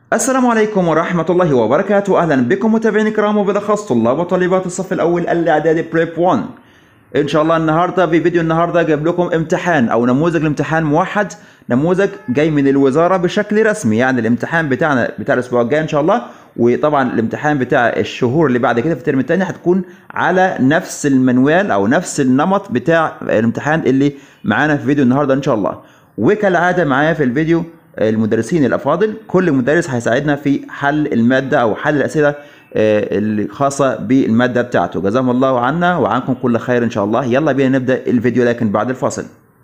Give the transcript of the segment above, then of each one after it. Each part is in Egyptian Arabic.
السلام عليكم ورحمة الله وبركاته أهلا بكم متابعيني الكرام وبالأخص طلاب وطالبات الصف الأول الإعدادي بريب 1 إن شاء الله النهاردة في فيديو النهاردة جايب لكم امتحان أو نموذج الامتحان موحد نموذج جاي من الوزارة بشكل رسمي يعني الامتحان بتاعنا بتاع الأسبوع الجاي إن شاء الله وطبعا الامتحان بتاع الشهور اللي بعد كده في الترم الثاني هتكون على نفس المنوال أو نفس النمط بتاع الامتحان اللي معانا في فيديو النهاردة إن شاء الله وكالعادة معايا في الفيديو المدرسين الافاضل كل مدرس هيساعدنا في حل الماده او حل الاسئله الخاصه بالماده بتاعته جزاهم الله عنا وعنكم كل خير ان شاء الله يلا بينا نبدا الفيديو لكن بعد الفاصل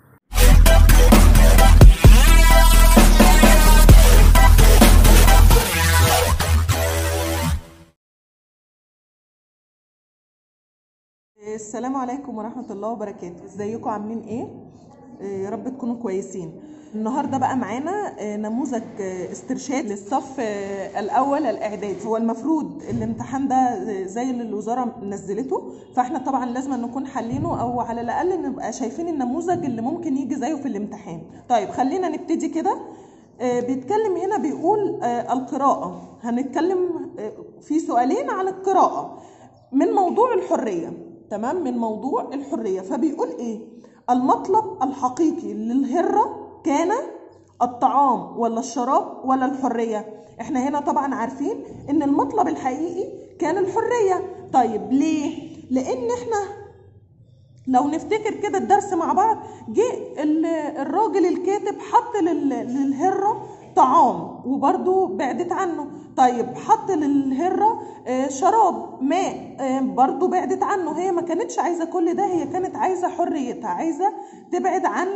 السلام عليكم ورحمة الله وبركاته ازيكم عاملين ايه يا رب تكونوا كويسين النهارده بقى معانا نموذج استرشاد للصف الاول الاعدادي هو المفروض الامتحان ده زي اللي الوزاره نزلته فاحنا طبعا لازم نكون حلينه او على الاقل نبقى شايفين النموذج اللي ممكن يجي زيه في الامتحان طيب خلينا نبتدي كده بيتكلم هنا بيقول القراءه هنتكلم في سؤالين عن القراءه من موضوع الحريه تمام من موضوع الحريه فبيقول ايه المطلب الحقيقي للهره كان الطعام ولا الشراب ولا الحريه احنا هنا طبعا عارفين ان المطلب الحقيقي كان الحريه طيب ليه لان احنا لو نفتكر كده الدرس مع بعض جه الراجل الكاتب حط للهره طعام وبرده بعدت عنه طيب حط للهرة شراب ماء برضو بعدت عنه هي ما كانتش عايزة كل ده هي كانت عايزة حريتها عايزة تبعد عن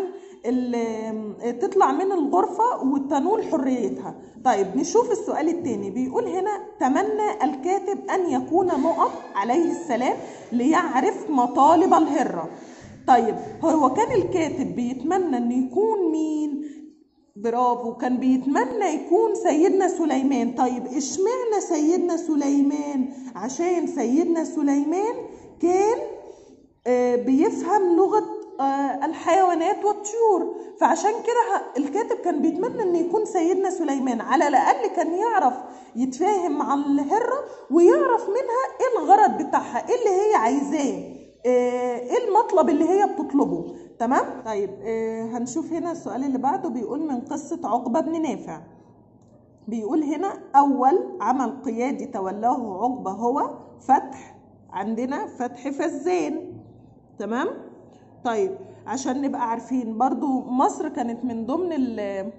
تطلع من الغرفة وتنول حريتها طيب نشوف السؤال التاني بيقول هنا تمنى الكاتب أن يكون نقط عليه السلام ليعرف مطالب الهرة طيب هو كان الكاتب بيتمنى أن يكون مين برافو كان بيتمنى يكون سيدنا سليمان طيب اشمعنى سيدنا سليمان عشان سيدنا سليمان كان بيفهم لغة الحيوانات والطيور فعشان كده الكاتب كان بيتمنى ان يكون سيدنا سليمان على الاقل كان يعرف يتفاهم مع الهرة ويعرف منها ايه الغرض بتاعها ايه اللي هي عايزاه ايه المطلب اللي هي بتطلبه تمام طيب آه هنشوف هنا السؤال اللي بعده بيقول من قصة عقبة بن نافع بيقول هنا أول عمل قيادي تولاه عقبة هو فتح عندنا فتح فزان تمام طيب عشان نبقى عارفين برضو مصر كانت من ضمن ال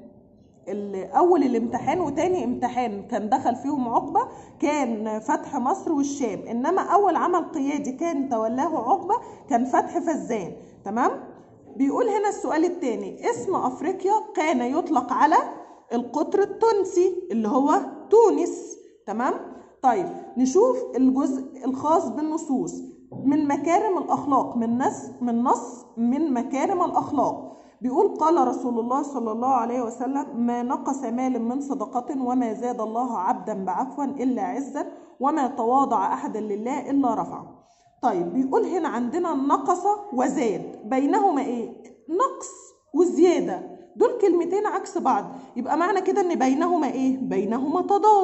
اول الامتحان وتاني امتحان كان دخل فيهم عقبة كان فتح مصر والشام انما اول عمل قيادي كان تولاه عقبة كان فتح فزان تمام بيقول هنا السؤال الثاني اسم افريقيا كان يطلق على القطر التونسي اللي هو تونس تمام طيب نشوف الجزء الخاص بالنصوص من مكارم الاخلاق من نص من نص من مكارم الاخلاق بيقول قال رسول الله صلى الله عليه وسلم ما نقص مال من صدقة وما زاد الله عبدا بعفوا إلا عزا وما تواضع أحد لله إلا رفعه طيب بيقول هنا عندنا نقص وزاد بينهما ايه نقص وزياده دول كلمتين عكس بعض يبقى معنى كده ان بينهما ايه بينهما تضاد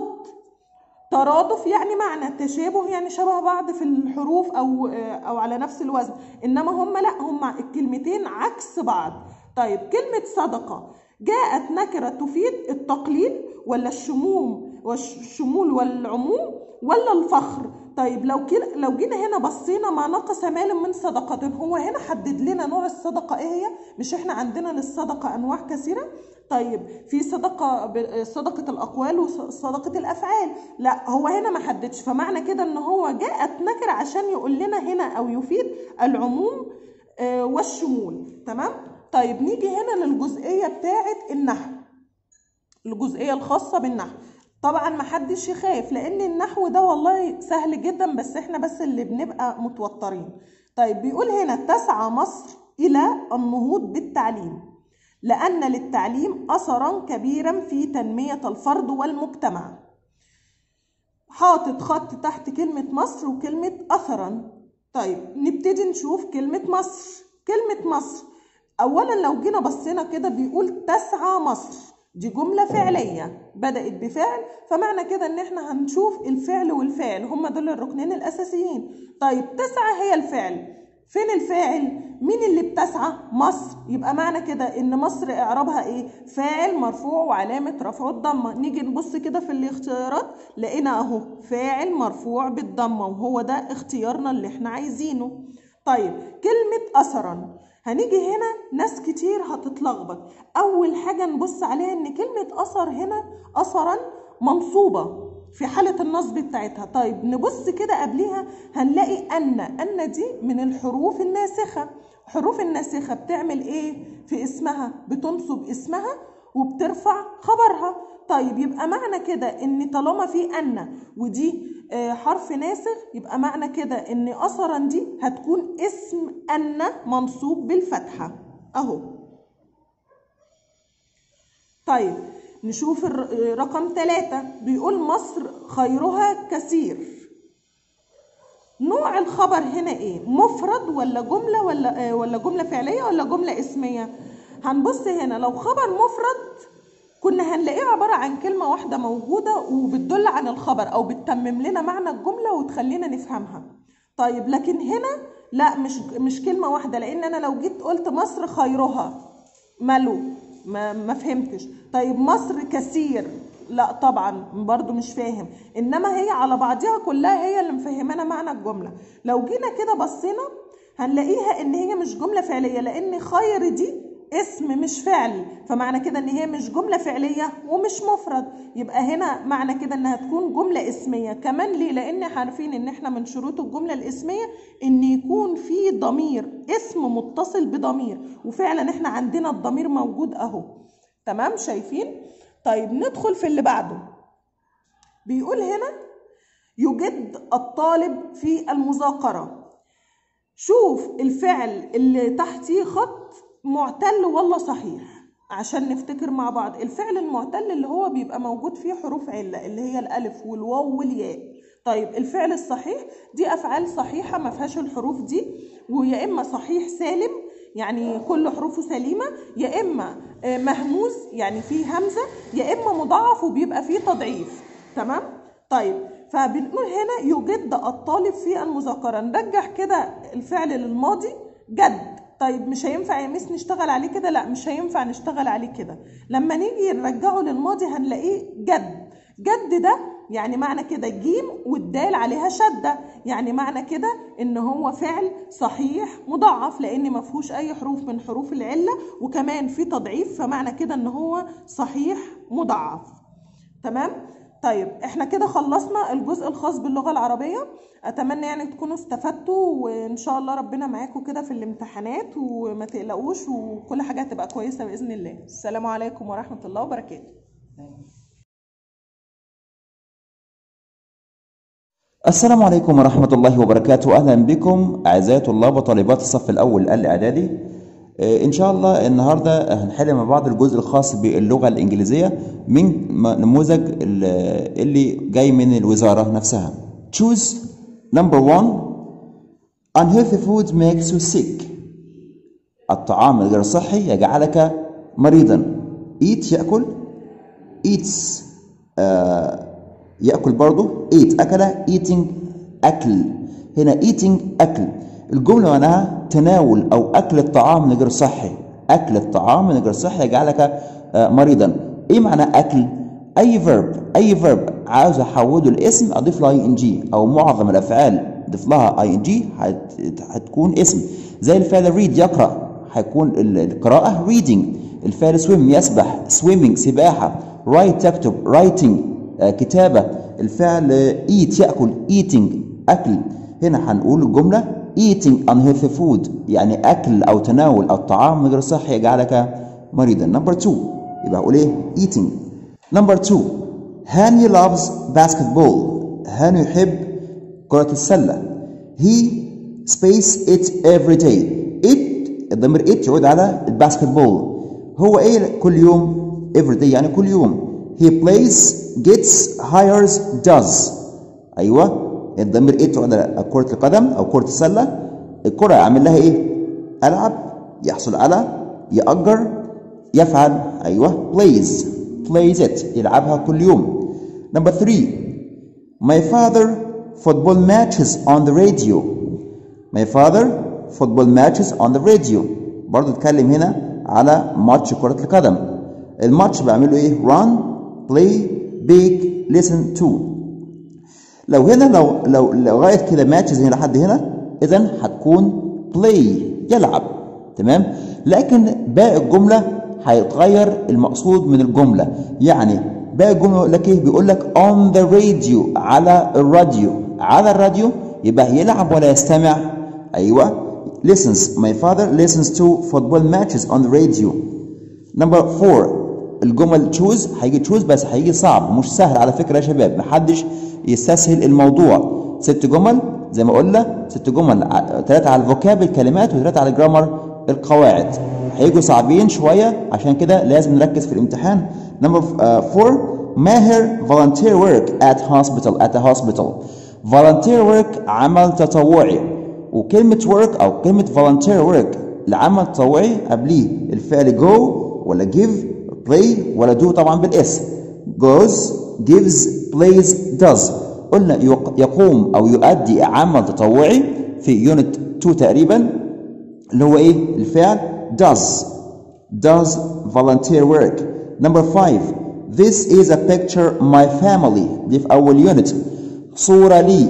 ترادف يعني معنى تشابه يعني شبه بعض في الحروف او او على نفس الوزن انما هم لا هم الكلمتين عكس بعض طيب كلمه صدقه جاءت نكره تفيد التقليل ولا الشموم والشمول والعموم ولا الفخر طيب لو كده لو جينا هنا بصينا ما نقص مال من صدقة هو هنا حدد لنا نوع الصدقة ايه هي مش احنا عندنا للصدقة انواع كثيرة طيب في صدقة صدقة الاقوال وصدقة الافعال لا هو هنا ما حددش فمعنى كده ان هو جاءت نكرة عشان يقول لنا هنا او يفيد العموم والشمول تمام طيب نيجي هنا للجزئية بتاعة النحو الجزئية الخاصة بالنحو طبعا ما حدش يخاف لان النحو ده والله سهل جدا بس احنا بس اللي بنبقى متوترين طيب بيقول هنا تسعى مصر الى النهوض بالتعليم لان للتعليم اثرا كبيرا في تنميه الفرد والمجتمع حاطط خط تحت كلمه مصر وكلمه اثرا طيب نبتدي نشوف كلمه مصر كلمه مصر اولا لو جينا بصينا كده بيقول تسعى مصر دي جملة فعلية بدأت بفعل فمعنى كده ان احنا هنشوف الفعل والفاعل هما دول الركنين الاساسيين طيب تسعى هي الفعل فين الفاعل مين اللي بتسعى مصر يبقى معنى كده ان مصر اعرابها ايه فاعل مرفوع وعلامه رفعه الضمه نيجي نبص كده في الاختيارات لقينا اهو فاعل مرفوع بالضمه وهو ده اختيارنا اللي احنا عايزينه طيب كلمه اثرا هنيجي هنا ناس كتير هتتلخبط اول حاجه نبص عليها ان كلمه اثر هنا اثرا منصوبه في حالة النصب بتاعتها طيب نبص كده قبليها هنلاقي أن أن دي من الحروف الناسخة حروف الناسخة بتعمل إيه في اسمها بتنصب اسمها وبترفع خبرها طيب يبقى معنى كده ان طالما في ان ودي حرف ناسخ يبقى معنى كده ان اثرا دي هتكون اسم ان منصوب بالفتحه اهو طيب نشوف رقم ثلاثة بيقول مصر خيرها كثير نوع الخبر هنا ايه مفرد ولا جملة ولا ولا جملة فعلية ولا جملة اسمية هنبص هنا لو خبر مفرد كنا هنلاقيه عبارة عن كلمة واحدة موجودة وبتدل عن الخبر أو بتتمم لنا معنى الجملة وتخلينا نفهمها طيب لكن هنا لا مش مش كلمة واحدة لأن أنا لو جيت قلت مصر خيرها ماله ما, ما فهمتش طيب مصر كثير لا طبعا برضو مش فاهم انما هي على بعضها كلها هي اللي مفهمانا معنى الجمله لو جينا كده بصينا هنلاقيها ان هي مش جمله فعليه لان خير دي اسم مش فعل فمعنى كده ان هي مش جمله فعليه ومش مفرد يبقى هنا معنى كده انها تكون جمله اسميه كمان ليه لان عارفين ان احنا من شروط الجمله الاسميه ان يكون في ضمير اسم متصل بضمير وفعلا احنا عندنا الضمير موجود اهو تمام شايفين طيب ندخل في اللي بعده بيقول هنا يجد الطالب في المذاكره شوف الفعل اللي تحتيه خط معتل ولا صحيح عشان نفتكر مع بعض الفعل المعتل اللي هو بيبقى موجود فيه حروف علة اللي هي الألف والواو والياء طيب الفعل الصحيح دي أفعال صحيحة ما فيهاش الحروف دي ويا إما صحيح سالم يعني كل حروفه سليمة يا إما مهموز يعني فيه همزة يا إما مضاعف وبيبقى فيه تضعيف تمام طيب فبنقول هنا يجد الطالب في المذاكرة نرجع كده الفعل للماضي جد طيب مش هينفع يا ميس نشتغل عليه كده لا مش هينفع نشتغل عليه كده لما نيجي نرجعه للماضي هنلاقيه جد جد ده يعني معنى كده جيم والدال عليها شدة يعني معنى كده ان هو فعل صحيح مضاعف لان ما فيهوش اي حروف من حروف العلة وكمان في تضعيف فمعنى كده ان هو صحيح مضاعف تمام طيب احنا كده خلصنا الجزء الخاص باللغة العربية اتمنى يعني تكونوا استفدتوا وان شاء الله ربنا معاكم كده في الامتحانات وما تقلقوش وكل حاجة هتبقى كويسة بإذن الله السلام عليكم ورحمة الله وبركاته السلام عليكم ورحمة الله وبركاته أهلا بكم أعزائي طلاب وطالبات الصف الأول الإعدادي إن شاء الله النهاردة هنحل مع بعض الجزء الخاص باللغة الإنجليزية من نموذج اللي جاي من الوزارة نفسها choose number one unhealthy food makes you sick الطعام الغير صحي يجعلك مريضا eat يأكل eats آه يأكل برضه eat أكل eating أكل هنا eating أكل الجملة معناها تناول أو أكل الطعام من غير صحي أكل الطعام من غير صحي يجعلك مريضا إيه معنى أكل؟ أي فيرب أي فيرب عاوز أحوله الاسم أضيف له اي ان جي أو معظم الأفعال أضيف لها اي ان جي هتكون اسم زي الفعل read يقرأ هيكون القراءة reading الفعل swim يسبح swimming سباحة write تكتب writing كتابة الفعل eat يأكل eating أكل هنا هنقول الجملة eating unhealthy food يعني أكل أو تناول الطعام غير صحي يجعلك مريضا نمبر 2 يبقى أقول إيه eating نمبر 2 هاني loves basketball هاني يحب كرة السلة he space it every day it الضمير it يعود على الباسكتبول هو ايه كل يوم every day يعني كل يوم he plays gets hires does ايوه الضمير it يعود على كرة القدم او كرة السلة الكرة يعمل لها ايه العب يحصل على يأجر يفعل ايوه plays plays it يلعبها كل يوم number three my father football matches on the radio my father football matches on the radio برضو اتكلم هنا على ماتش كرة القدم الماتش بعمله ايه run play big listen to لو هنا لو لو لغايه كده ماتشز هنا لحد هنا اذا هتكون بلاي يلعب تمام لكن باقي الجمله هيتغير المقصود من الجمله يعني باقي الجمله يقول لك ايه بيقول لك on the radio على الراديو على الراديو يبقى يلعب ولا يستمع ايوه listens my father listens to football matches on the radio number four الجمل تشوز هيجي تشوز بس هيجي صعب مش سهل على فكره يا شباب محدش يستسهل الموضوع ست جمل زي ما قلنا ست جمل ثلاثه على الفوكاب الكلمات وثلاثه على الجرامر القواعد هيجوا صعبين شويه عشان كده لازم نركز في الامتحان نمبر 4 ماهر volunteer work at hospital at a hospital volunteer work عمل تطوعي وكلمه work او كلمه volunteer work العمل التطوعي قبليه الفعل go ولا give play ولا do طبعا بالاس goes gives plays does قلنا يقوم او يؤدي عمل تطوعي في يونت 2 تقريبا اللي هو ايه الفعل does does volunteer work number 5 this is a picture my family دي في اول يونت صورة لي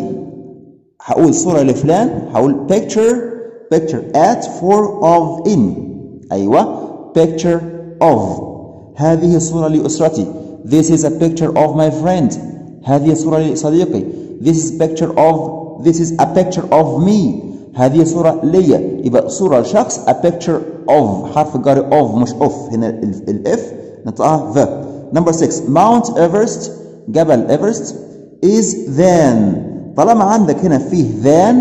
هقول صورة لفلان هقول picture picture at for of in ايوه picture of هذه صورة لأسرتي This is a picture of my friend هذه صورة لصديقي This is picture of This is a picture of me هذه صورة ليا يبقى صورة لشخص a picture of حرف جاري of مش of هنا الاف نطقها the number 6 Mount Everest جبل ايفرست is then طالما عندك هنا فيه than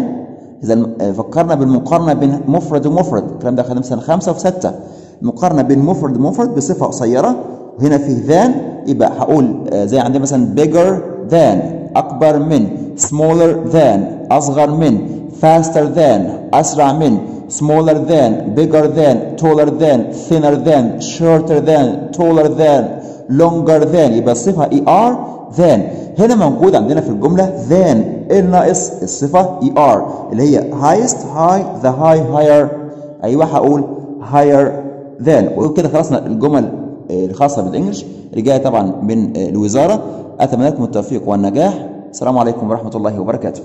إذا فكرنا بالمقارنة بين مفرد ومفرد الكلام ده خدنا مثلا خمسة وستة مقارنة بين مفرد ومفرد بصفة قصيرة وهنا فيه than يبقى هقول زي عندنا مثلا bigger than أكبر من smaller than أصغر من faster than أسرع من smaller than bigger than taller than thinner than shorter than taller than longer than يبقى الصفة er than هنا موجود عندنا في الجملة than الناقص الصفة er اللي هي highest high the high higher أيوة هقول higher than وكده خلصنا الجمل الخاصة بالإنجلش اللي جاية طبعا من الوزارة أتمنى لكم التوفيق والنجاح السلام عليكم ورحمة الله وبركاته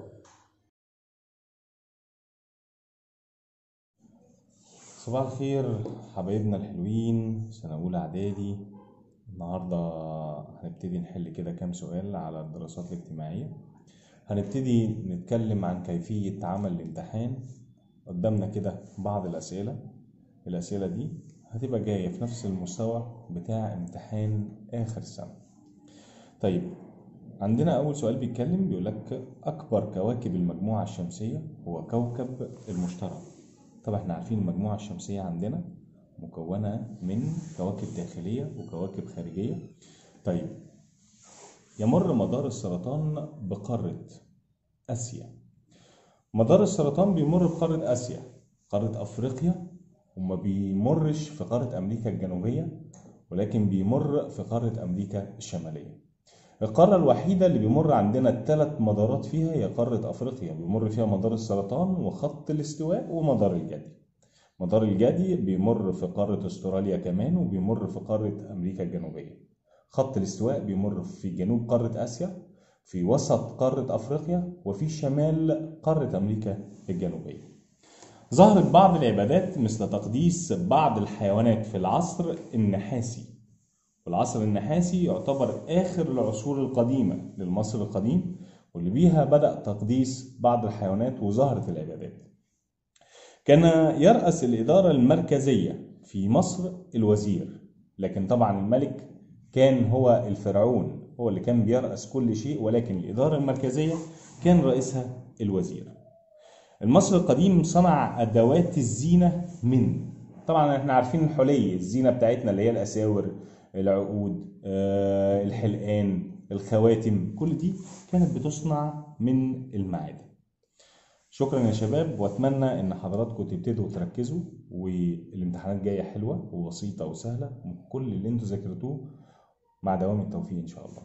صباح الخير حبايبنا الحلوين سنة أولى إعدادي النهاردة هنبتدي نحل كده كام سؤال على الدراسات الاجتماعية هنبتدي نتكلم عن كيفية عمل الامتحان قدامنا كده بعض الأسئلة الأسئلة دي هتبقى جاية في نفس المستوى بتاع امتحان آخر السنة طيب عندنا أول سؤال بيتكلم بيقولك أكبر كواكب المجموعة الشمسية هو كوكب المشتري طبعا احنا عارفين المجموعة الشمسية عندنا مكونة من كواكب داخلية وكواكب خارجية طيب يمر مدار السرطان بقارة آسيا مدار السرطان بيمر بقارة آسيا قارة أفريقيا وما بيمرش في قارة أمريكا الجنوبية ولكن بيمر في قارة أمريكا الشمالية القارة الوحيدة اللي بيمر عندنا الثلاث مدارات فيها هي قارة أفريقيا بيمر فيها مدار السرطان وخط الاستواء ومدار الجدي مدار الجدي بيمر في قارة استراليا كمان وبيمر في قارة أمريكا الجنوبية خط الاستواء بيمر في جنوب قارة آسيا في وسط قارة أفريقيا وفي شمال قارة أمريكا الجنوبية ظهرت بعض العبادات مثل تقديس بعض الحيوانات في العصر النحاسي والعصر النحاسي يعتبر آخر العصور القديمة للمصر القديم واللي بيها بدأ تقديس بعض الحيوانات وظهرت العبادات كان يرأس الإدارة المركزية في مصر الوزير لكن طبعا الملك كان هو الفرعون هو اللي كان بيرأس كل شيء ولكن الإدارة المركزية كان رئيسها الوزير المصري القديم صنع أدوات الزينة من طبعا احنا عارفين الحلي الزينة بتاعتنا اللي هي الأساور العقود آه، الحلقان الخواتم كل دي كانت بتصنع من المعادن شكرا يا شباب واتمنى ان حضراتكم تبتدوا تركزوا والامتحانات جايه حلوه وبسيطه وسهله وكل اللي انتوا ذاكرتوه مع دوام التوفيق ان شاء الله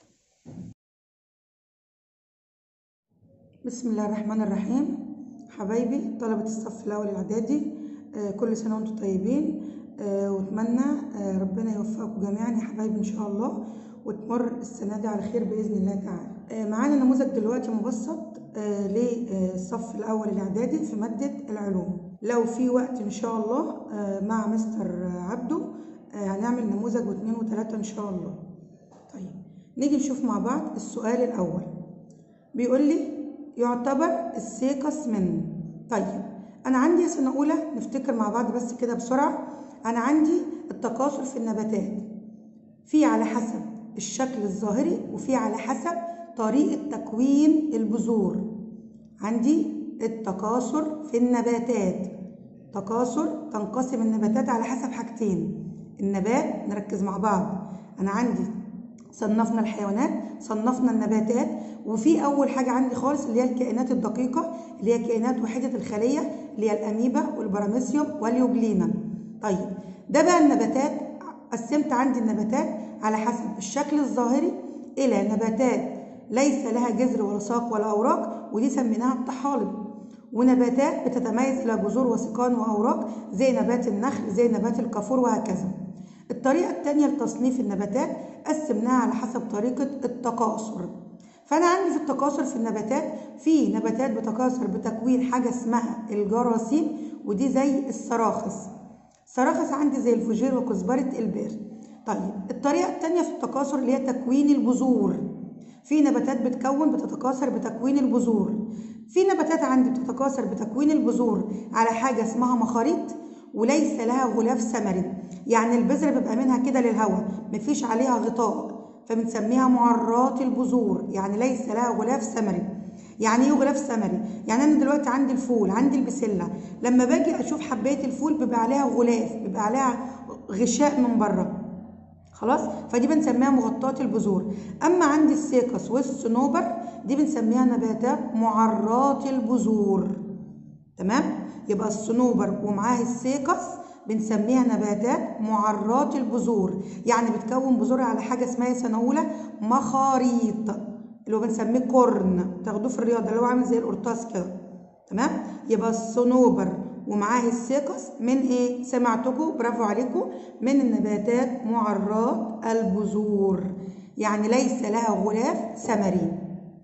بسم الله الرحمن الرحيم حبايبي طلبة الصف الأول الإعدادي آه، كل سنة وأنتم طيبين آه، وأتمنى آه، ربنا يوفقكم جميعا يا حبايبي إن شاء الله وتمر السنة دي على خير بإذن الله تعالى آه، معانا نموذج دلوقتي مبسط آه، للصف الأول الإعدادي في مادة العلوم لو في وقت إن شاء الله آه، مع مستر عبده آه، هنعمل نموذج واثنين وثلاثة إن شاء الله طيب نيجي نشوف مع بعض السؤال الأول بيقول لي يعتبر السيكس من طيب انا عندي سنه اولى نفتكر مع بعض بس كده بسرعه انا عندي التكاثر في النباتات في على حسب الشكل الظاهري وفي على حسب طريقه تكوين البذور عندي التكاثر في النباتات تكاثر تنقسم النباتات على حسب حاجتين النبات نركز مع بعض انا عندي صنفنا الحيوانات صنفنا النباتات وفي اول حاجه عندي خالص اللي هي الكائنات الدقيقه اللي هي كائنات وحيده الخليه اللي هي الاميبا والبراميسيوم واليوجلينا طيب ده بقى النباتات قسمت عندي النباتات على حسب الشكل الظاهري الى نباتات ليس لها جذر ولا ساق ولا اوراق ودي سميناها الطحالب ونباتات بتتميز الى جذور وسيقان واوراق زي نبات النخل زي نبات الكافور وهكذا الطريقة التانية لتصنيف النباتات قسمناها على حسب طريقة التكاثر فأنا عندي في التكاثر في النباتات في نباتات بتكاثر بتكوين حاجة اسمها الجراثيم ودي زي السراخس سراخس عندي زي الفوجير وكزبرة البير طيب الطريقة التانية في التكاثر اللي هي تكوين البذور في نباتات بتكون بتتكاثر بتكوين البذور في نباتات عندي بتتكاثر بتكوين البذور على حاجة اسمها مخاريط وليس لها غلاف ثمري يعني البذرة بيبقى منها كده للهواء مفيش عليها غطاء فبنسميها معرات البذور يعني ليس لها غلاف ثمري يعني ايه غلاف ثمري يعني انا دلوقتي عندي الفول عندي البسله لما باجي اشوف حبايه الفول بيبقى عليها غلاف بيبقى عليها غشاء من بره خلاص فدي بنسميها مغطاة البذور اما عندي السيكس والصنوبر دي بنسميها نباتات معرات البذور تمام يبقى الصنوبر ومعاه السيكس بنسميها نباتات معرات البذور يعني بتكون بذور على حاجه اسمها سنه اولى مخاريط اللي هو بنسميه كورن تاخدوه في الرياضه اللي هو عامل زي القرطاس كده تمام يبقى الصنوبر ومعاه السيكس من ايه سمعتكم برافو عليكم من النباتات معرات البذور يعني ليس لها غلاف ثمري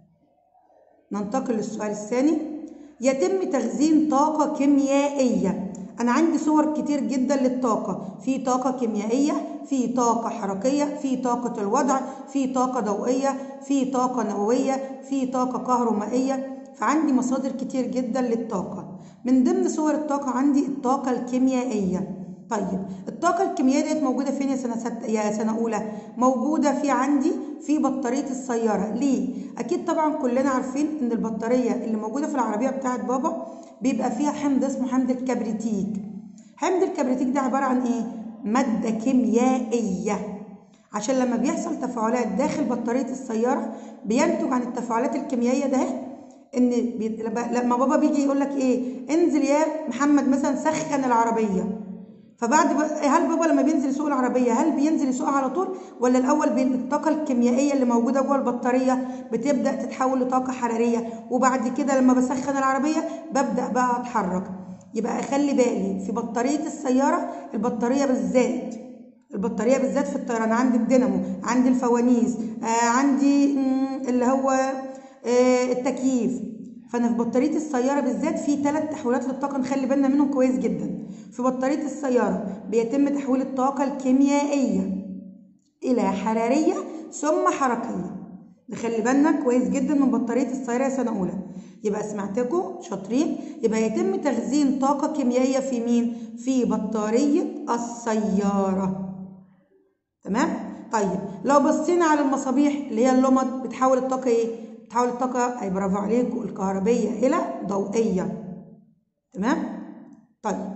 ننتقل للسؤال الثاني يتم تخزين طاقة كيميائية أنا عندي صور كتير جدا للطاقة في طاقة كيميائية في طاقة حركية في طاقة الوضع في طاقة ضوئية في طاقة نووية في طاقة كهرومائية فعندي مصادر كتير جدا للطاقة من ضمن صور الطاقة عندي الطاقة الكيميائية طيب الطاقة الكيميائية ديت موجودة فين يا سنة ست... يا سنة أولى؟ موجودة في عندي في بطارية السيارة، ليه؟ أكيد طبعا كلنا عارفين إن البطارية اللي موجودة في العربية بتاعت بابا بيبقى فيها حمض اسمه حمض الكبريتيك. حمض الكبريتيك ده عبارة عن إيه؟ مادة كيميائية. عشان لما بيحصل تفاعلات داخل بطارية السيارة بينتج عن التفاعلات الكيميائية ده ان بي... لما بابا بيجي يقول لك ايه انزل يا محمد مثلا سخن العربيه فبعد ب... هل بابا لما بينزل يسوق العربيه هل بينزل يسوقها على طول ولا الاول بي... الطاقه الكيميائيه اللي موجوده جوه البطاريه بتبدا تتحول لطاقه حراريه وبعد كده لما بسخن العربيه ببدا بقى اتحرك يبقى اخلي بالي في بطاريه السياره البطاريه بالذات البطاريه بالذات في الطيران عندي الدينامو عندي الفوانيس آه عندي اللي هو آه التكييف فانا في بطاريه السياره بالذات في ثلاث تحويلات للطاقه نخلي بالنا منهم كويس جدا في بطاريه السياره بيتم تحويل الطاقه الكيميائيه الى حراريه ثم حركيه نخلي بالنا كويس جدا من بطاريه السياره يا سنه اولى يبقى سمعتكم شاطرين يبقى يتم تخزين طاقه كيميائيه في مين في بطاريه السياره تمام طيب لو بصينا على المصابيح اللي هي اللمض بتحول الطاقه ايه تحول الطاقة أي برافو عليكم الكهربية إلى ضوئية تمام؟ طيب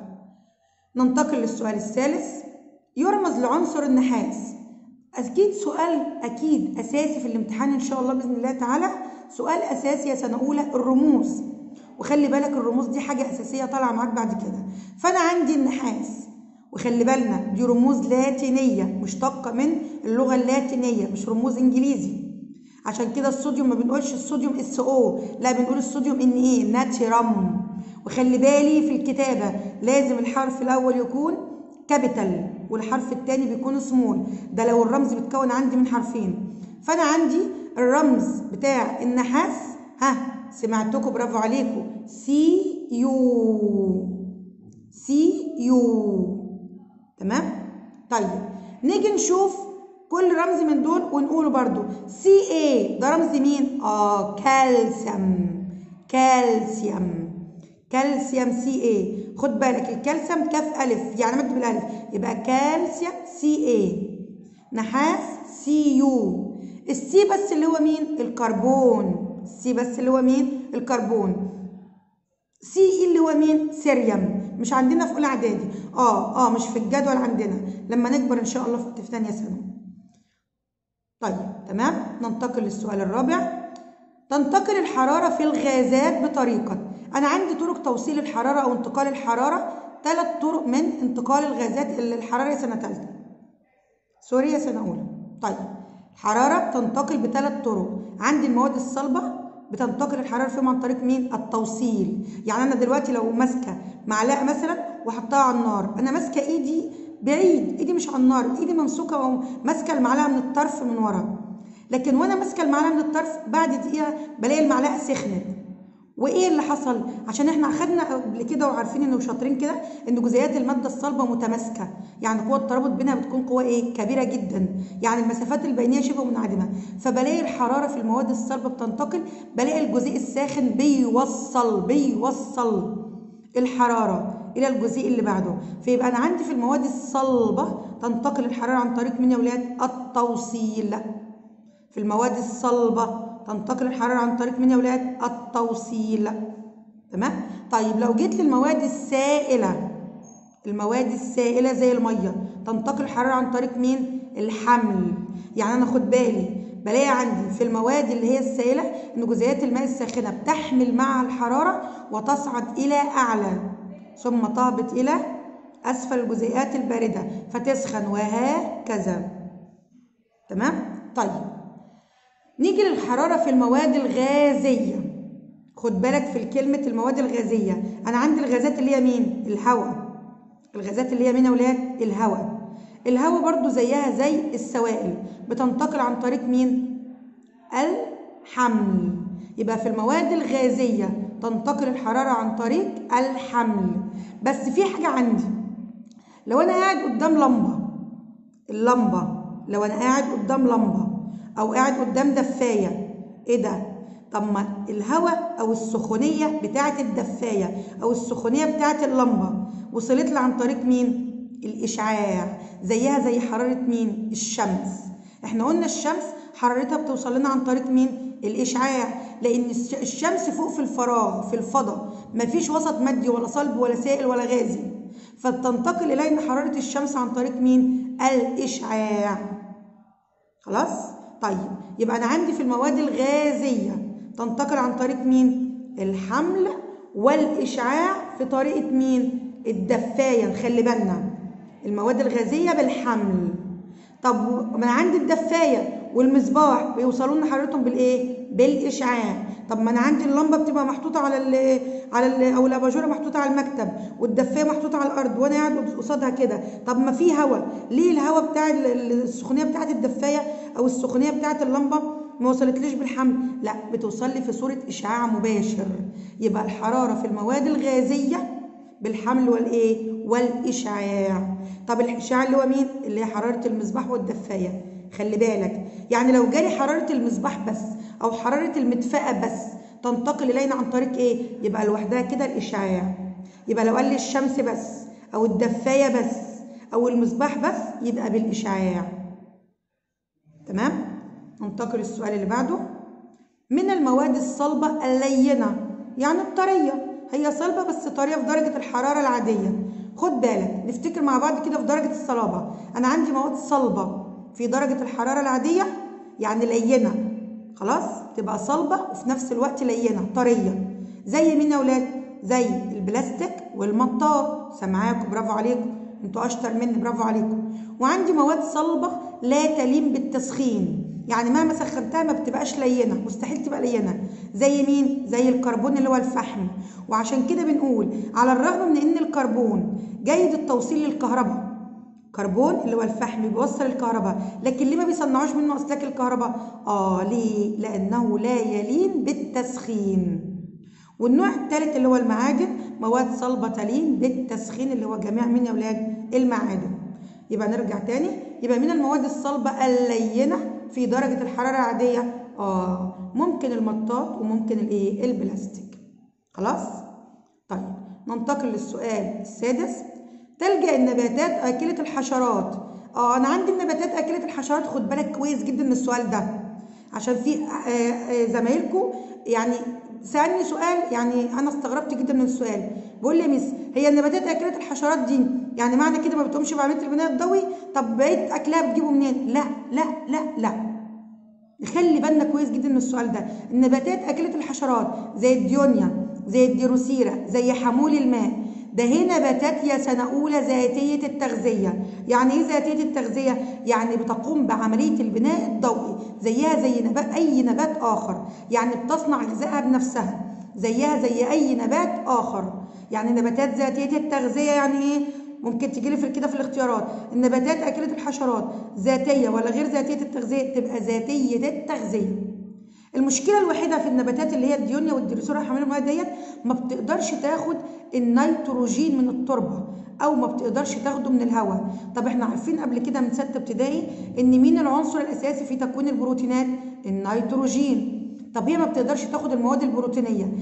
ننتقل للسؤال الثالث يرمز لعنصر النحاس أكيد سؤال أكيد أساسي في الامتحان إن شاء الله بإذن الله تعالى سؤال أساسي يا سنة أولى الرموز وخلي بالك الرموز دي حاجة أساسية طالعة معاك بعد كده فأنا عندي النحاس وخلي بالنا دي رموز لاتينية مشتقة من اللغة اللاتينية مش رموز انجليزي عشان كده الصوديوم ما بنقولش الصوديوم اس او لا بنقول الصوديوم ان ايه ناتشرم وخلي بالي في الكتابة لازم الحرف الاول يكون كابيتال والحرف الثاني بيكون سمول ده لو الرمز بيتكون عندي من حرفين فانا عندي الرمز بتاع النحاس ها سمعتكم برافو عليكم سي يو سي يو تمام طيب نيجي نشوف كل رمز من دول ونقوله برضو سي اي ده رمز مين اه كالسيوم كالسيوم كالسيوم سي اي خد بالك الكالسيوم كاف الف يعني مكتوب الالف يبقى كالسيوم سي اي نحاس سي يو السي بس اللي هو مين الكربون السي بس اللي هو مين الكربون سي اي اللي هو مين سيريوم مش عندنا في اولى اعدادي اه اه مش في الجدول عندنا لما نكبر ان شاء الله في في ثانيه ثانوي طيب تمام ننتقل للسؤال الرابع تنتقل الحراره في الغازات بطريقه انا عندي طرق توصيل الحراره او انتقال الحراره ثلاث طرق من انتقال الغازات الحراره يا سنه ثالثه سوري يا سنه اولى طيب الحراره تنتقل بثلاث طرق عندي المواد الصلبه بتنتقل الحراره فيهم عن طريق مين التوصيل يعني انا دلوقتي لو ماسكه معلقه مثلا وحطها على النار انا ماسكه ايدي بعيد ايدي مش على النار ايدي ممسوكه وماسكه المعلقه من الطرف من ورا لكن وانا ماسكه المعلقه من الطرف بعد دقيقه بلاقي المعلقه سخنت وايه اللي حصل عشان احنا اخدنا قبل كده وعارفين انه شاطرين كده ان جزيئات الماده الصلبه متماسكه يعني قوه الترابط بينها بتكون قوه ايه كبيره جدا يعني المسافات البينيه شبه منعدمه فبلاقي الحراره في المواد الصلبه بتنتقل بلاقي الجزيء الساخن بيوصل بيوصل الحراره الى الجزيء اللي بعده فيبقى انا عندي في المواد الصلبه تنتقل الحراره عن طريق مين يا ولاد التوصيل في المواد الصلبه تنتقل الحرارة عن طريق مين يا ولاد؟ التوصيل تمام؟ طيب لو جيت للمواد السائلة المواد السائلة زي المية تنتقل الحرارة عن طريق مين؟ الحمل يعني أنا خد بالي بلاقي عندي في المواد اللي هي السائلة إن جزيئات الماء الساخنة بتحمل معها الحرارة وتصعد إلى أعلى ثم تهبط إلى أسفل الجزيئات الباردة فتسخن وهكذا تمام؟ طيب نيجي للحرارة في المواد الغازية خد بالك في كلمة المواد الغازية أنا عندي الغازات اللي هي مين؟ الهواء الغازات اللي هي مين يا ولاد؟ الهواء الهواء برضو زيها زي السوائل بتنتقل عن طريق مين؟ الحمل يبقى في المواد الغازية تنتقل الحرارة عن طريق الحمل بس في حاجة عندي لو أنا قاعد قدام لمبة اللمبة لو أنا قاعد قدام لمبة او قاعد قدام دفايه ايه ده طب ما الهواء او السخونيه بتاعه الدفايه او السخونيه بتاعه اللمبه وصلت لي عن طريق مين الاشعاع زيها زي حراره مين الشمس احنا قلنا الشمس حرارتها بتوصل لنا عن طريق مين الاشعاع لان الشمس فوق في الفراغ في الفضاء مفيش وسط مادي ولا صلب ولا سائل ولا غازي فتنتقل الينا حراره الشمس عن طريق مين الاشعاع خلاص طيب يبقى انا عندي في المواد الغازيه تنتقل عن طريق مين الحمل والاشعاع في طريقه مين الدفايه نخلي بالنا المواد الغازيه بالحمل طب ما انا عندي الدفايه والمصباح بيوصلوا لنا حرارتهم بالايه بالاشعاع طب ما انا عندي اللمبه بتبقى محطوطه على ال على ال او الاباجوره محطوطه على المكتب والدفايه محطوطه على الارض وانا قاعد قصادها كده طب ما في هواء ليه الهواء بتاع السخونيه بتاعه الدفايه او السخونيه بتاعه اللمبه ما وصلتليش بالحمل لا بتوصل لي في صوره اشعاع مباشر يبقى الحراره في المواد الغازيه بالحمل والايه والاشعاع طب الاشعاع اللي هو مين اللي هي حراره المصباح والدفايه خلي بالك يعني لو جالي حراره المصباح بس او حراره المدفأة بس تنتقل الينا عن طريق ايه يبقى لوحدها كده الاشعاع يبقى لو قال لي الشمس بس او الدفايه بس او المصباح بس يبقى بالاشعاع تمام ننتقل للسؤال اللي بعده من المواد الصلبه اللينه يعني الطريه هي صلبه بس طريه في درجه الحراره العاديه خد بالك نفتكر مع بعض كده في درجه الصلابه انا عندي مواد صلبه في درجه الحراره العاديه يعني لينه خلاص تبقى صلبه وفي نفس الوقت لينه طريه زي مين يا ولاد زي البلاستيك والمطاط سامعاكم برافو عليكم انتوا اشطر مني برافو عليكم وعندي مواد صلبه لا تلين بالتسخين يعني مهما سخنتها ما بتبقاش لينه مستحيل تبقى لينه زي مين زي الكربون اللي هو الفحم وعشان كده بنقول على الرغم من ان الكربون جيد التوصيل للكهرباء كربون اللي هو الفحم بيوصل الكهرباء لكن ليه ما بيصنعوش منه اسلاك الكهرباء اه ليه لانه لا يلين بالتسخين والنوع الثالث اللي هو المعادن مواد صلبه تلين بالتسخين اللي هو جميع من يا اولاد المعادن يبقى نرجع تاني يبقى من المواد الصلبه اللينه في درجه الحراره العاديه اه ممكن المطاط وممكن الايه البلاستيك خلاص طيب ننتقل للسؤال السادس تلجأ النباتات آكلة الحشرات اه انا عندي النباتات آكلة الحشرات خد بالك كويس جدا من السؤال ده عشان في آه، آه، زمايلكم يعني سألني سؤال يعني انا استغربت جدا من السؤال بيقول لي يا مس هي النباتات آكلة الحشرات دي يعني معنى كده ما بتقومش بعملية البناء الضوئي طب بقيت اكلها بتجيبه منين لا لا لا لا نخلي بالنا كويس جدا من السؤال ده النباتات اكلة الحشرات زي الديونيا زي الديروسيرا زي حمول الماء ده هنا نباتات يا سنة أولى ذاتية التغذية يعني إيه ذاتية التغذية؟ يعني بتقوم بعملية البناء الضوئي زيها زي نبات أي نبات آخر يعني بتصنع غذائها بنفسها زيها زي أي نبات آخر يعني نباتات ذاتية التغذية يعني إيه؟ ممكن تجي لي في كده في الاختيارات النباتات أكلة الحشرات ذاتية ولا غير ذاتية التغذية تبقى ذاتية التغذية المشكله الوحيده في النباتات اللي هي الديونيا والديروسورا حامل الميه ديت ما بتقدرش تاخد النيتروجين من التربه او ما بتقدرش تاخده من الهواء طب احنا عارفين قبل كده من سته ابتدائي ان مين العنصر الاساسي في تكوين البروتينات النيتروجين طب هي ما بتقدرش تاخد المواد البروتينيه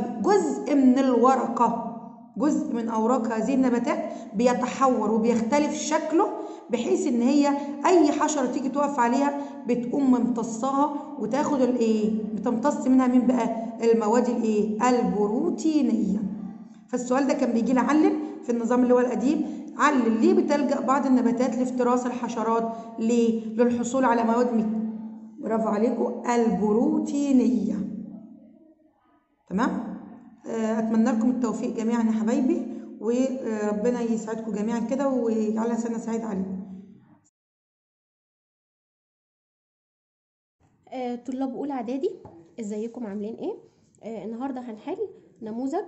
فجزء من الورقه جزء من اوراق هذه النباتات بيتحور وبيختلف شكله بحيث ان هي اي حشره تيجي تقف عليها بتقوم ممتصاها وتاخد الايه بتمتص منها مين بقى المواد الايه البروتينيه فالسؤال ده كان بيجي لي علل في النظام اللي هو القديم علل ليه بتلجا بعض النباتات لافتراس الحشرات ليه للحصول على مواد مك... برافو عليكم البروتينيه تمام آه، اتمنى لكم التوفيق جميعا يا حبايبي وربنا يسعدكم جميعا كده ويجعلها سنه سعيده عليكم آه، طلاب اولى اعدادي ازيكم عاملين ايه آه، النهارده هنحل نموذج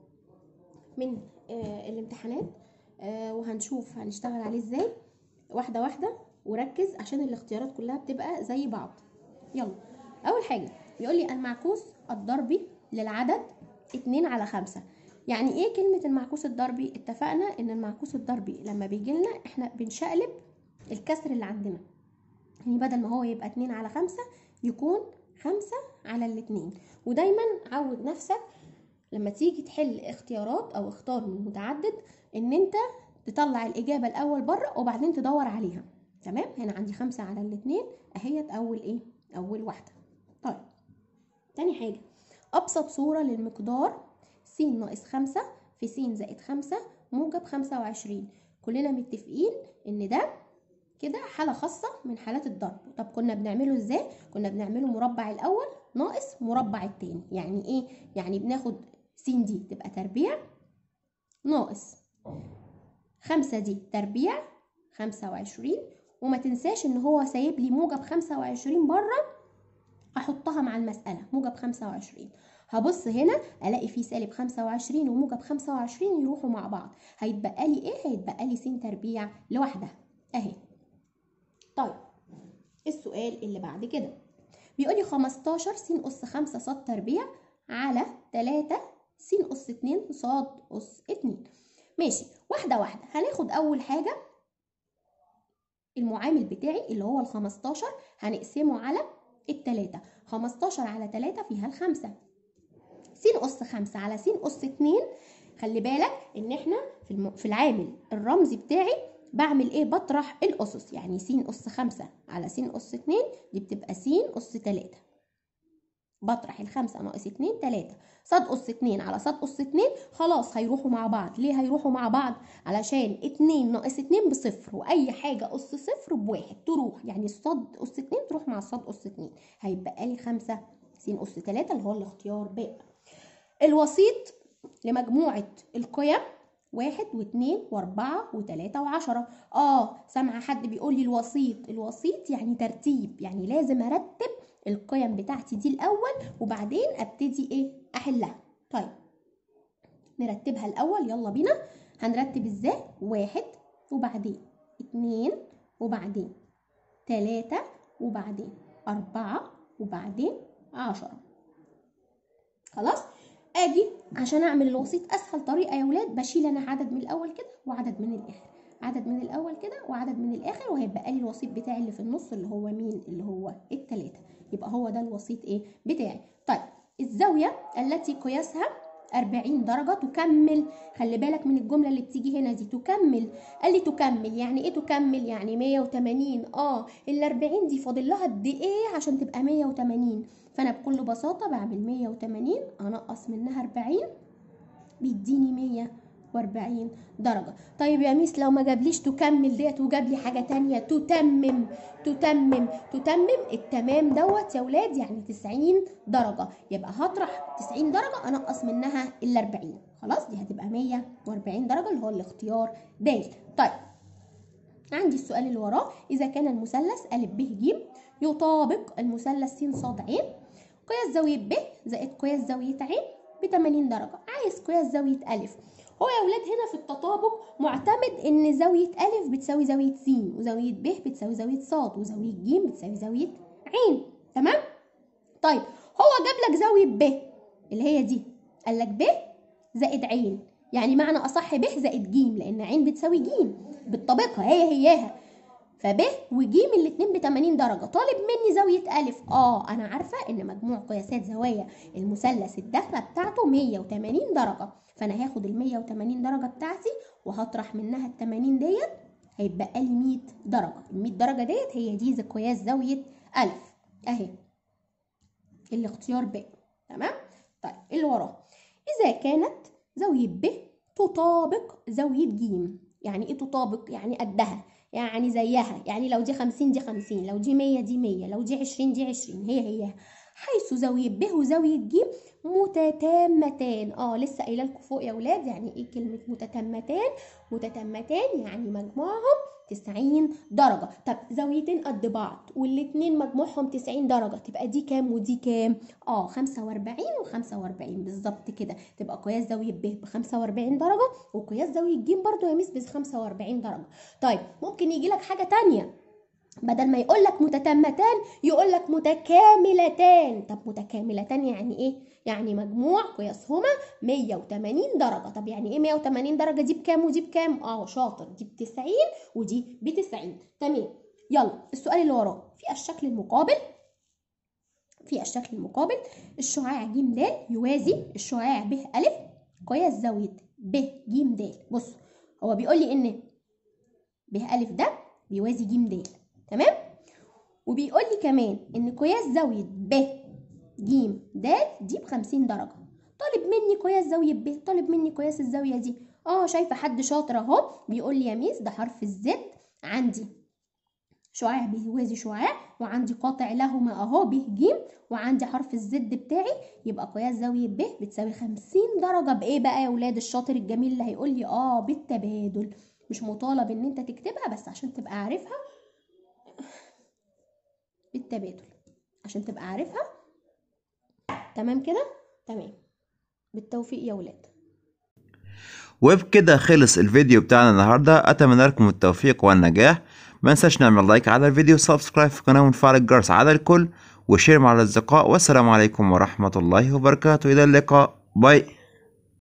من آه، الامتحانات آه، وهنشوف هنشتغل عليه ازاي واحده واحده وركز عشان الاختيارات كلها بتبقى زي بعض يلا اول حاجه بيقول لي المعكوس الضربي للعدد 2 على 5 يعني ايه كلمه المعكوس الضربي اتفقنا ان المعكوس الضربي لما بيجي لنا احنا بنشقلب الكسر اللي عندنا يعني بدل ما هو يبقى 2 على 5 يكون 5 على الاتنين ودايما عود نفسك لما تيجي تحل اختيارات او اختار من متعدد ان انت تطلع الاجابه الاول بره وبعدين تدور عليها تمام هنا عندي خمسة على الاتنين اهيت اول ايه اول واحده طيب تاني حاجه ابسط صوره للمقدار س ناقص خمسة في س زائد خمسة موجب خمسة وعشرين كلنا متفقين ان ده كده حالة خاصة من حالات الضرب طب كنا بنعمله ازاي كنا بنعمله مربع الاول ناقص مربع التاني يعني ايه يعني بناخد س دي تبقى تربيع ناقص خمسة دي تربيع خمسة وعشرين وما تنساش ان هو سايب لي موجب خمسة وعشرين بره احطها مع المسألة موجب خمسة وعشرين هبص هنا الاقي فيه سالب خمسة وعشرين وموجب خمسة وعشرين يروحوا مع بعض هيتبقى لي ايه هيتبقى لي س تربيع لوحدها اهي طيب السؤال اللي بعد كده بيقول لي 15 س أس 5 ص تربيع على 3 س أس 2 ص أس 2 ماشي واحدة واحدة هناخد أول حاجة المعامل بتاعي اللي هو ال 15 هنقسمه على التلاتة 15 على 3 فيها الخمسة س أس 5 على س أس 2 خلي بالك إن إحنا في الم... في العامل الرمزي بتاعي بعمل ايه بطرح الاسس يعني س اس خمسة على س اس اتنين دي بتبقى س اس تلاتة بطرح الخمسة ناقص اتنين تلاتة صاد اس اتنين على صاد اس اتنين خلاص هيروحوا مع بعض ليه هيروحوا مع بعض علشان اتنين ناقص اتنين بصفر واي حاجة اس صفر بواحد تروح يعني الصاد اس اتنين تروح مع الصاد اس اتنين هيبقى لي خمسة س اس تلاتة اللي هو الاختيار باء الوسيط لمجموعة القيم واحد واثنين واربعة وتلاتة وعشرة اه سامعة حد بيقول لي الوسيط الوسيط يعني ترتيب يعني لازم ارتب القيم بتاعتي دي الاول وبعدين ابتدي ايه احلها طيب نرتبها الاول يلا بينا هنرتب ازاي واحد وبعدين اتنين وبعدين تلاتة وبعدين أربعة وبعدين عشرة خلاص اجي عشان اعمل الوسيط اسهل طريقه يا ولاد بشيل انا عدد من الاول كده وعدد من الاخر عدد من الاول كده وعدد من الاخر وهيبقى لي الوسيط بتاعي اللي في النص اللي هو مين اللي هو التلاتة يبقى هو ده الوسيط ايه بتاعي طيب الزاويه التي قياسها 40 درجة تكمل خلي بالك من الجملة اللي بتيجي هنا دي تكمل قال لي تكمل يعني ايه تكمل يعني 180 اه ال 40 دي فاضل لها قد ايه عشان تبقى 180 فانا بكل بساطة بعمل 180 انقص منها 40 بيديني 140 درجة طيب يا ميس لو ما جابليش تكمل ديت وجاب لي حاجة تانية تتمم تتمم تتمم التمام دوت يا ولاد يعني 90 درجة يبقى هطرح 90 درجة انقص منها ال 40 خلاص دي هتبقى 140 درجة اللي هو الاختيار د طيب عندي السؤال اللي وراه إذا كان المثلث أ ب ج يطابق المثلث س ص ع قياس زاوية ب زائد قياس زاوية ع ب 80 درجة عايز قياس زاوية أ هو يا ولاد هنا في التطابق معتمد ان زاوية أ بتساوي زاوية س وزاوية ب بتساوي زاوية ص وزاوية ج بتساوي زاوية ع تمام طيب هو جاب لك زاوية ب اللي هي دي قال لك ب زائد ع يعني معنى أصح ب زائد ج لأن ع بتساوي ج بالطبيقة هي هياها فب وج الاتنين ب 80 درجة طالب مني زاوية أ اه أنا عارفة إن مجموع قياسات زوايا المثلث الداخلة بتاعته 180 درجة فأنا هاخد ال 180 درجة بتاعتي وهطرح منها ال 80 ديت هيبقى لي 100 درجة ال 100 درجة ديت هي دي قياس زاوية أ أهي الاختيار ب تمام طيب اللي وراه إذا كانت زاوية ب تطابق زاوية ج يعني ايه تطابق يعني قدها يعني زيها يعني لو دي خمسين دي خمسين لو دي مية دي مية لو دي عشرين دي عشرين هي هي حيث زاوية ب وزاوية ج متتامتان اه لسه قايله لكم فوق يا ولاد يعني ايه كلمة متتامتان متتامتان يعني مجموعهم 90 درجة طب زاويتين قد بعض والاتنين مجموعهم 90 درجة تبقى دي كام ودي كام اه 45 و45 بالظبط كده تبقى قياس زاوية ب ب 45 درجة وقياس زاوية ج برضو يا ميس ب 45 درجة طيب ممكن يجي لك حاجة تانية بدل ما يقول لك متتامتان يقول لك متكاملتان طب متكاملتان يعني ايه يعني مجموع قياسهما 180 درجه طب يعني ايه 180 درجه دي بكام ودي بكام اه شاطر دي ب 90 ودي ب 90 تمام يلا السؤال اللي وراه في الشكل المقابل في الشكل المقابل الشعاع ج د يوازي الشعاع ب ا قياس زاويه ب ج د بص هو بيقول لي ان ب ا ده بيوازي ج د تمام وبيقول لي كمان ان قياس زاويه ب ج د دي ب 50 درجه طالب مني قياس زاويه ب طالب مني قياس الزاويه دي اه شايفه حد شاطر اهو بيقول لي يا ميس ده حرف الزد عندي شعاع بيوازي شعاع وعندي قاطع لهما اهو ب ج وعندي حرف الزد بتاعي يبقى قياس زاويه ب بتساوي 50 درجه بايه بقى يا ولاد الشاطر الجميل اللي هيقول لي اه بالتبادل مش مطالب ان انت تكتبها بس عشان تبقى عارفها بالتبادل عشان تبقى عارفها تمام كده تمام بالتوفيق يا ولاد وبكده خلص الفيديو بتاعنا النهاردة أتمنى لكم التوفيق والنجاح ما ننساش نعمل لايك على الفيديو سبسكرايب في القناة ونفعل الجرس على الكل وشير مع الأصدقاء والسلام عليكم ورحمة الله وبركاته إلى اللقاء باي